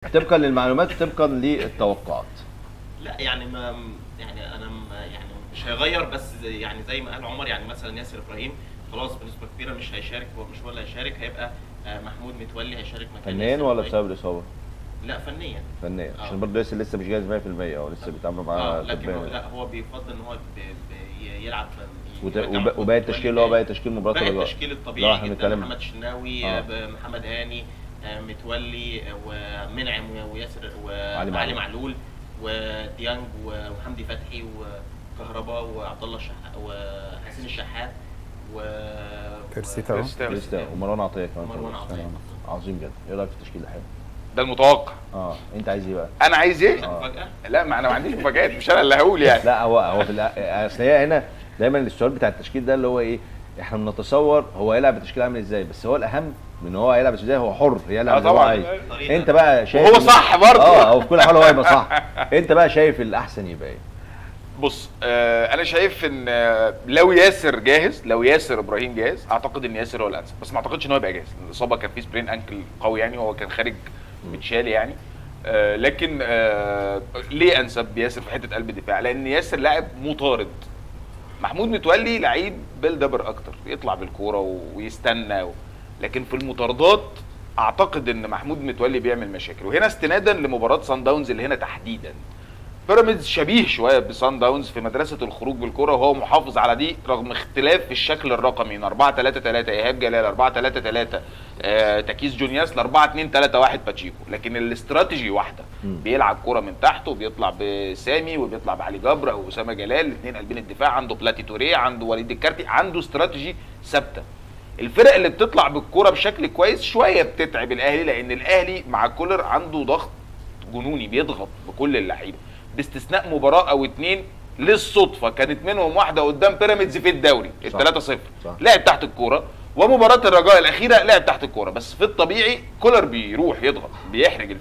طبقا للمعلومات وطبقا للتوقعات لا يعني ما يعني انا ما يعني مش هيغير بس زي- يعني زي ما قال عمر يعني مثلا ياسر ابراهيم خلاص بنسبه كبيره مش هيشارك هو مش هو اللي هيشارك هيبقى آه، محمود متولي هيشارك مكان فنيا ياسر ولا إبراهيم. بسبب الاصابه؟ لا فنيا فنيا آه. عشان برضه ياسر لسه مش جاهز 100% او لسه بيتعاملوا معاه اه لكن هو طبيا لا هو بيفضل ان هو ب- ب- يلعب وت- يرجع وب- محمود وباقي متولي التشكيل اللي هو تاني. باقي تشكيل مباراه باقي الرجاء التشكيل لا، الطبيعي احنا جدا بنتكلم- محمد الشناوي آه. آه. محمد هاني آه، متولي آه، ومنعم وياسر علي وعلي معلول. معلول وديانج وحمدي فتحي وكهربا وعبد الله الشحات وحسين الشحات و بيرسي تاو. بيرسي تاو. لسه ومروان عطيه كمان مروان عطية. آه، عظيم جدا ايه رايك في التشكيل ده حلو ده المتوقع اه انت عايز ايه بقى؟ انا عايز ايه آه. مفاجاه لا ما انا ما عنديش مفاجآت مش انا اللي هقول يعني لا هو هو في الأ- اصل هي هنا دايما السؤال بتاع التشكيل ده اللي هو ايه احنا بنتصور هو هيلعب التشكيل عامل ازاي بس هو الاهم من هو هيلعب ازاي هو حر يلعب آه زي ما هو طبعاً. عايز طريقة. انت بقى شايف وهو صح برضه. اه هو في كل حال هو هيبقى صح انت بقى شايف الاحسن يبقى ايه بص آه انا شايف ان آه لو ياسر جاهز لو ياسر ابراهيم جاهز اعتقد ان ياسر هو الانسب بس ما اعتقدش ان هو يبقى جاهز الاصابه كان في سبرين انكل قوي يعني وهو كان خارج متشال يعني آه لكن آه ليه انسب ياسر في حته قلب الدفاع لان ياسر لاعب مطارد محمود متولي لعيب بيلدبر اكتر يطلع بالكوره و- ويستنى و... لكن في المطاردات اعتقد ان محمود متولي بيعمل مشاكل وهنا استنادا لمباراه سان داونز اللي هنا تحديدا بيراميدز شبيه شويه بسان داونز في مدرسه الخروج بالكره وهو محافظ على دي رغم اختلاف في الشكل الرقمي من 4 3 3 ايهاب جلال 4 3 3 آه تكيس جونياس ل 4 2 3 1 باتشيكو لكن الاستراتيجي واحده مم. بيلعب كره من تحت وبيطلع بسامي وبيطلع بعلي جبر او اسامه جلال الاثنين قلبين الدفاع عنده بلاتي توريه عنده وليد الكارتي عنده استراتيجي ثابته الفرق اللي بتطلع بالكرة بشكل كويس شويه بتتعب الاهلي لان الاهلي مع كولر عنده ضغط جنوني بيضغط بكل اللعيبه باستثناء مباراه او اتنين للصدفه كانت منهم واحده قدام بيراميدز في الدوري ال صح. 3 0 صح. لعب تحت الكوره ومباراه الرجاء الاخيره لعب تحت الكوره بس في الطبيعي كولر بيروح يضغط بيحرج